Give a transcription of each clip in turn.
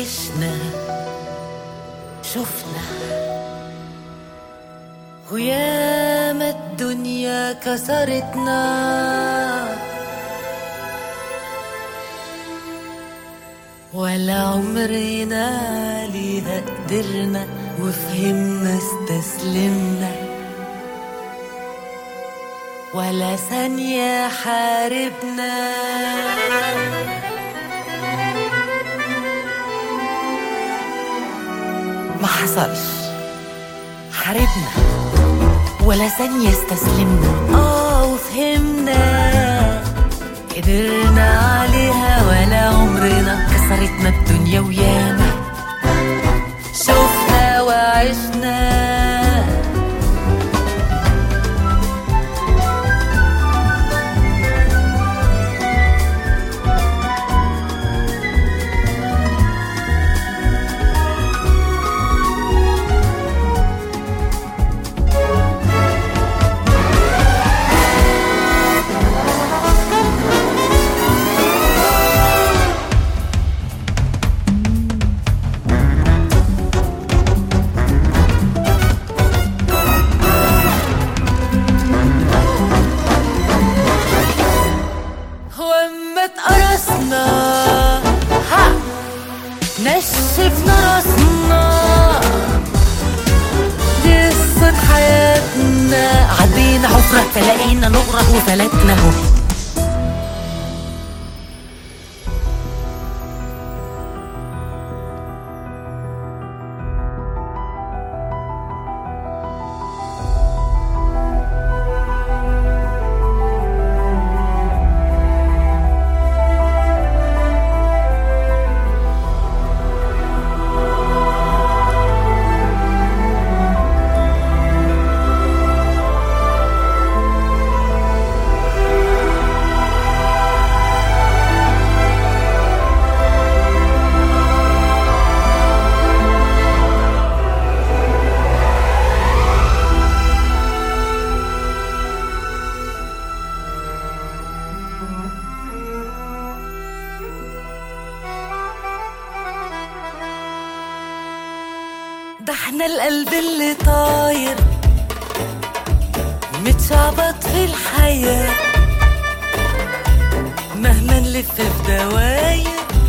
عشنا شفنا وياما الدنيا كسرتنا ولا عمرنا ليها قدرنا وفهمنا استسلمنا ولا ثانية حاربنا ما حصلش حاربنا ولا ثانية استسلمنا اه وفهمنا قدرنا عليها ولا عمرنا كسرتنا الدنيا وياما شفنا وعشنا واما اتقرصنا ها نشفنا راسنا دي قصة حياتنا عدينا حفرة فلقينا نغرق وفلتنا اهو ده احنا القلب اللي طاير متشعبط في الحياة مهما نلف في دواير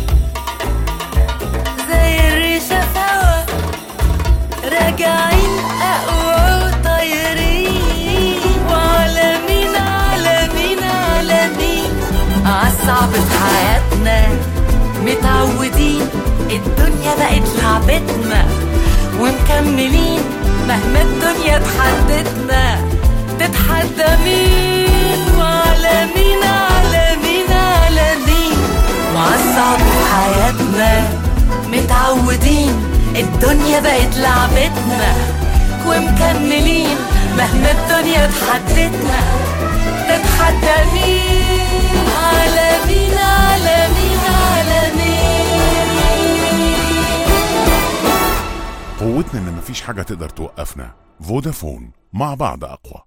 زي الريشة سوا راجعين أقوى وطايرين وعالمين عالمين عالمين عالصعب في حياتنا متعودين الدنيا بقت لعبتنا ومكملين مهما الدنيا تحدتنا تتحدى مين وعلى مين على مين على مين وعالصعب في حياتنا متعودين الدنيا بقت لعبتنا ومكملين مهما الدنيا تحدتنا تتحدى مين على مين على مين على مين قوتنا ان مفيش حاجة تقدر توقفنا فودافون مع بعض اقوى